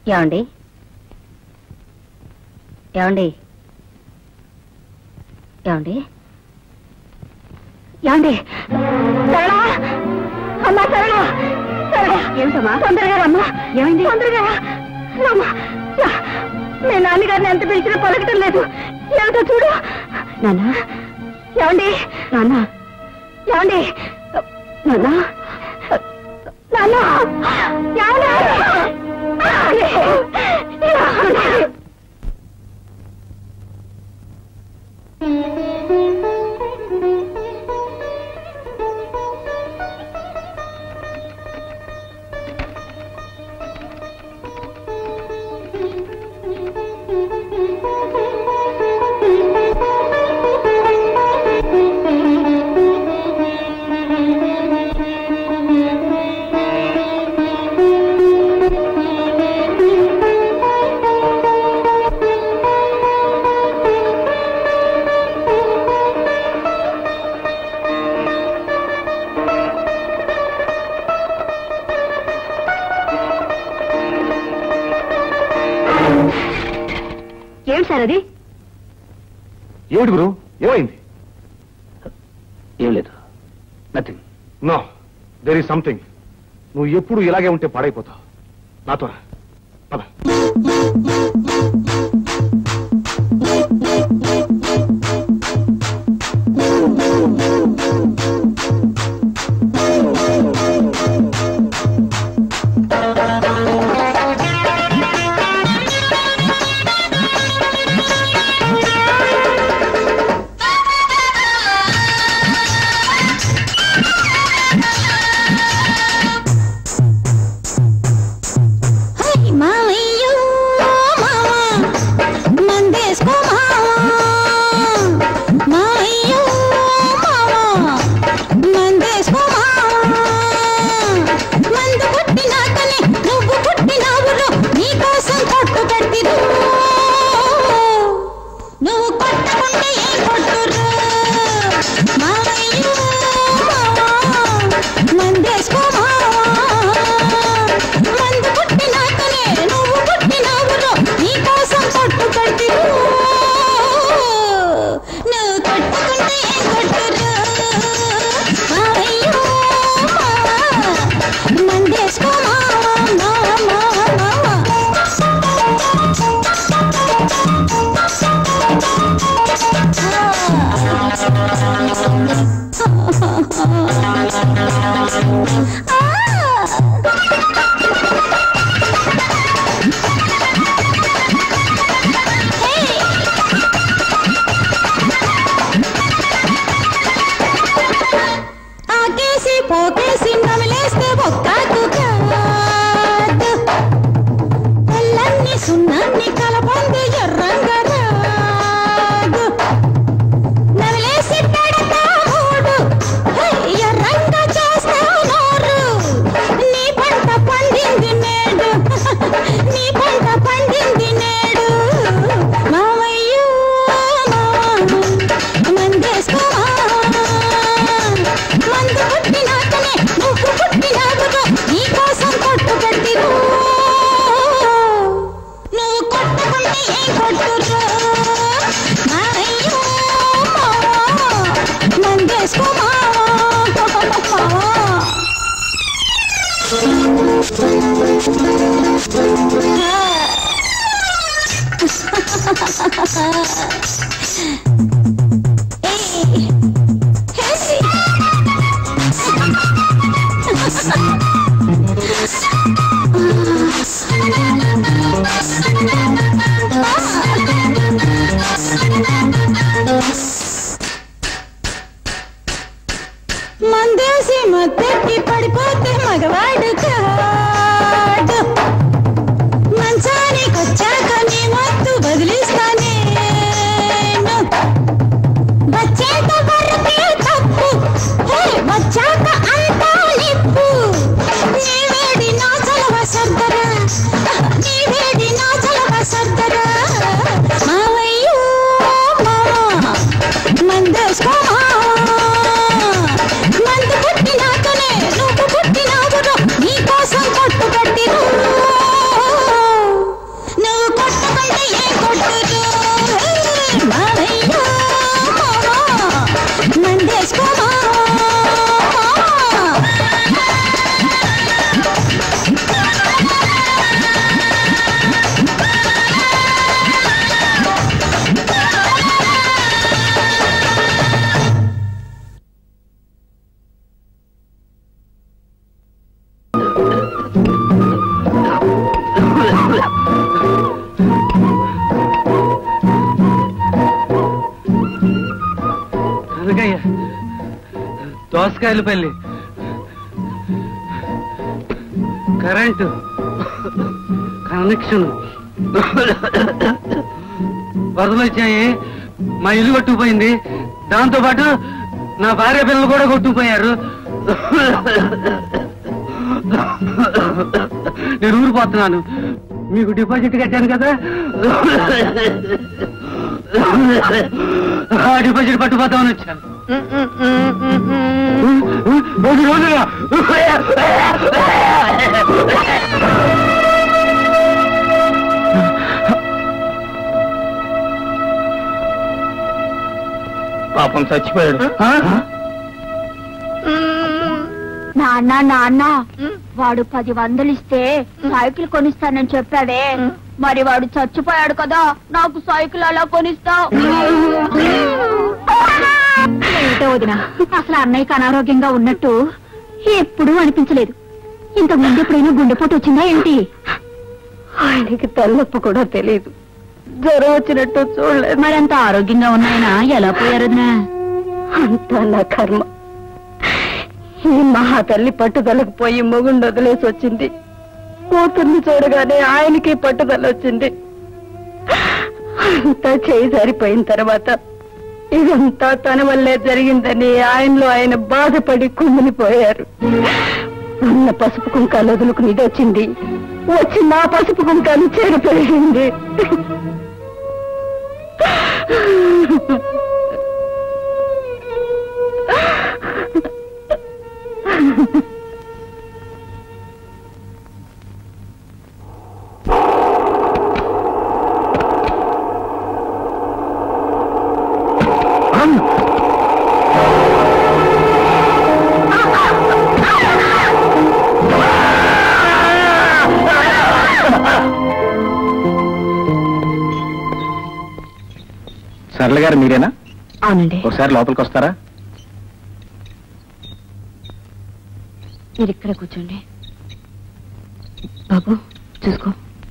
ఏమండి ఏమండి ఏమండి ఏమండి సరళా అమ్మా సరళా సరళా ఏమిటమ్మా తొందరగా రమ్మా ఏమైంది తొందరగా రా. రామ్మా రా. మీ నాన్నగారిని ఎంత పిలిచినా పలకటం లేదు ఏమిటో చూడు నాన్న ఏమండి నాన్న ఏమండి నాన్న నాన్న ఏమండి ఏమండి? ఏం సార్ అది ఏమిటి గురు ఏమైంది ఏం లేదు nothing no there is something నువ్వు ఎప్పుడు ఇలాగే ఉంటే పాడైపోతావు నాతో రా. పద మావయ్యో మావా మందేసుకో మావా మావయ్యో మావా మందేసుకో మావా మందు పుట్టినాకనే నువ్వు పుట్టినావులో నీకోసం కొట్టు కట్టిరు నువ్వు కొట్టకుంటే ఏం కొట్టురు మావయ్యో మావా మందేసుకో మావా మందు పుట్టినాకనే నువ్వు పుట్టినావురో నీకోసం కొట్టు కట్టిరు నువ్వు కొట్టుకుంటే ఏం కొట్టురు మావయ్యో మావా మందేసుకో మావా మావా ఆకేసి పోకేసి నమిలేస్తే ఒక్కాకు కాదు తెల్లన్ని సున్నాన్ని కలపంది ఎర్రంగా రాదు నమిలేసి పెడతా మూడు హై, ఎర్రంగా చేస్తా నోరు నీ పంట పండింది నేడు నీ పంట పండింది నేడు మావయ్యో మావా మందేసుకో మందు పుట్టినాకనే నువ్వు పుట్టినావురో నీకోసం కొట్టు కట్టిరు నువ్వు కొట్టుకుంటే ఏం కొట్టురు మావయ్యో మావా మందేసుకో మందేసి మత్తెక్కి పడిపోతే మగవాడు కాడు మంచానికొచ్చాక నీ మత్తు బదిలిస్తానే దోసకాయల పల్లి కరెంటు కనెక్షన్ వరదలు వచ్చాయి మా ఇల్లు కొట్టుకుపోయింది దాంతో పాటు నా భార్య పిల్లలు కూడా కొట్టుకుపోయారు నేను ఊరిపోతున్నాను మీకు డిపాజిట్ కట్టాను కదా ఆ డిపాజిట్ పట్టుపోతామని వచ్చాను రోజు రోజుగా పాపం చచ్చిపోయాడు నాన్న నాన్న వాడు పది వందలు ఇస్తే సైకిల్ కొనిస్తానని చెప్పావే మరి వాడు చచ్చిపోయాడు కదా నాకు సైకిల్ అలా కొనిస్తావు ఏమిటో వదిన అసలు అన్నయ్యకి అనారోగ్యంగా ఉన్నట్టు ఎప్పుడూ అనిపించలేదు ఇంతకు ముందు ఎప్పుడైనా గుండెపోటు వచ్చిందా ఏంటి ఆయనకి తల్లొప్పు కూడా తెలియదు జ్వరం వచ్చినట్టు చూడలేదు మరంత ఆరోగ్యంగా ఉన్నాయన ఎలా పోయారు వదినా అంతా నా కర్మ ఈ మహా తల్లి పట్టుదలకు పోయి మొగుండు వదిలేసి వచ్చింది కూతుర్ని చూడగానే ఆయనకి పట్టుదల వచ్చింది అంతా చేయి సరిపోయిన తర్వాత ఇదంతా తన వల్లే జరిగిందని ఆయనలో ఆయన బాధపడి కుమ్మినిపోయారు ఉన్న పసుపు కుంకాలు వదులుకుని ఇది వచ్చింది వచ్చి నా పసుపు కుంకాలు చెరిపోయింది సరళ గారు మీరేనా అవునండి ఒకసారి లోపలికి వస్తారా మీరు ఇక్కడ కూర్చోండి బాబు చూసుకో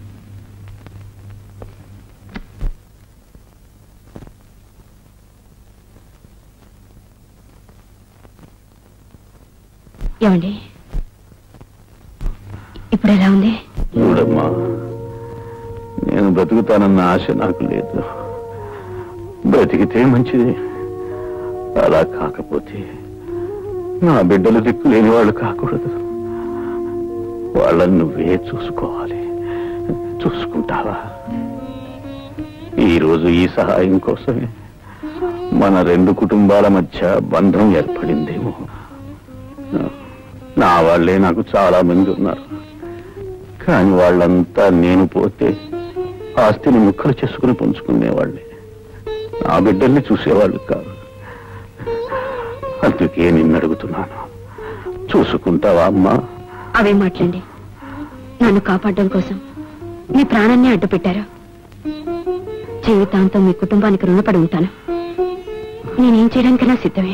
ఏమండి ఇప్పుడు ఎలా ఉంది చూడమ్మా నేను బ్రతుకుతానన్న ఆశ నాకు లేదు బ్రతికితే మంచిది అలా కాకపోతే నా బిడ్డలు దిక్కు లేని వాళ్ళు కాకూడదు వాళ్ళని నువ్వే చూసుకోవాలి చూసుకుంటావా ఈ రోజు ఈ సహాయం కోసమే మన రెండు కుటుంబాల మధ్య బంధం ఏర్పడిందేమో నా వాళ్ళే నాకు చాలా మంది ఉన్నారు కానీ వాళ్ళంతా నేను పోతే ఆస్తిని ముక్కలు చేసుకుని పంచుకునేవాళ్ళే నా బిడ్డల్ని చూసేవాళ్ళు కాదు అందుకే నిన్ను అడుగుతున్నాను చూసుకుంటావా అమ్మా అవే మాట్లాడండి నన్ను కాపాడడం కోసం మీ ప్రాణాన్ని అడ్డు పెట్టారు జీవితాంతం మీ కుటుంబానికి రుణపడి ఉంటాను నేనేం చేయడానికైనా సిద్ధమే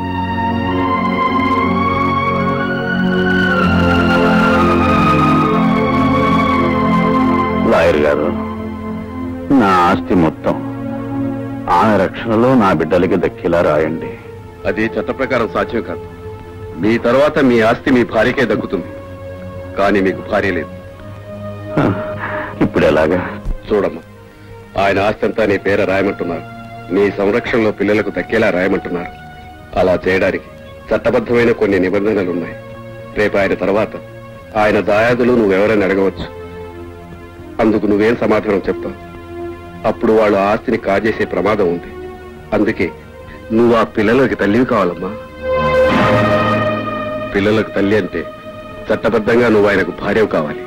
లాయర్ గారు నా ఆస్తి మొత్తం ఆమె రక్షణలో నా బిడ్డలకి దక్కేలా రాయండి అది చట్ట ప్రకారం సాధ్యం కాదు మీ తర్వాత మీ ఆస్తి మీ భార్యకే దక్కుతుంది కానీ మీకు భార్య లేదు హ, ఇప్పుడు ఎలాగా చూడమ్మా ఆయన ఆస్తి అంతా నీ పేర రాయమంటున్నారు నీ సంరక్షణలో పిల్లలకు దక్కేలా రాయమంటున్నారు అలా చేయడానికి చట్టబద్ధమైన కొన్ని నిబంధనలు ఉన్నాయి రేపు ఆయన తర్వాత ఆయన దాయాదులు నువ్వెవరని అడగవచ్చు అందుకు నువ్వేం సమాధానం చెప్తావు అప్పుడు వాళ్ళు ఆ ఆస్తిని కాజేసే ప్రమాదం ఉంది అందుకే నువ్వు ఆ పిల్లలకి తల్లివి కావాలమ్మా పిల్లలకు తల్లి అంటే చట్టబద్ధంగా నువ్వు ఆయనకు భార్యవు కావాలి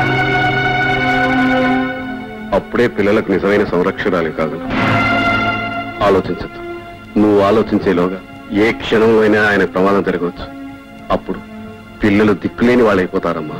అప్పుడే పిల్లలకు నిజమైన సంరక్షణాలు కాగలవు ఆలోచించద్దు నువ్వు ఆలోచించేలోగా ఏ క్షణంలో అయినా ఆయన ప్రమాదం జరగవచ్చు అప్పుడు పిల్లలు దిక్కులేని వాళ్ళైపోతారమ్మా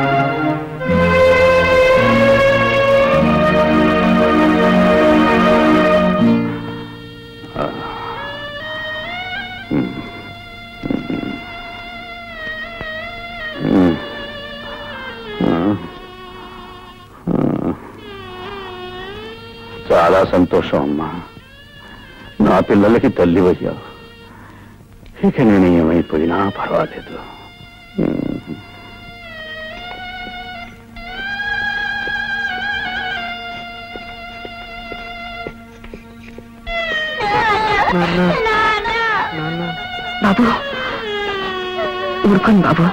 ఉమ్. ఆ. ఆ. చాలా సంతోషం అమ్మా నా పిల్లలకి తల్లి అయ్యావు ఇక నేను ఏమైపోయినా పర్వాలేదు ఉమ్. బాబు ఊరుకోండి బాబు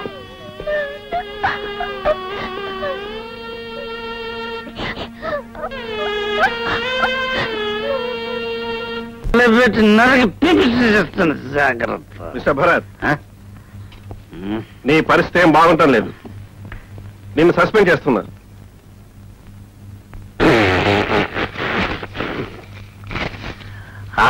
పెట్టి నరకి పిలిచేస్తాను జాగ్రత్త మిస్టర్ భరత్ నీ పరిస్థితి ఏం బాగుంటం లేదు నిన్ను సస్పెండ్ చేస్తున్నా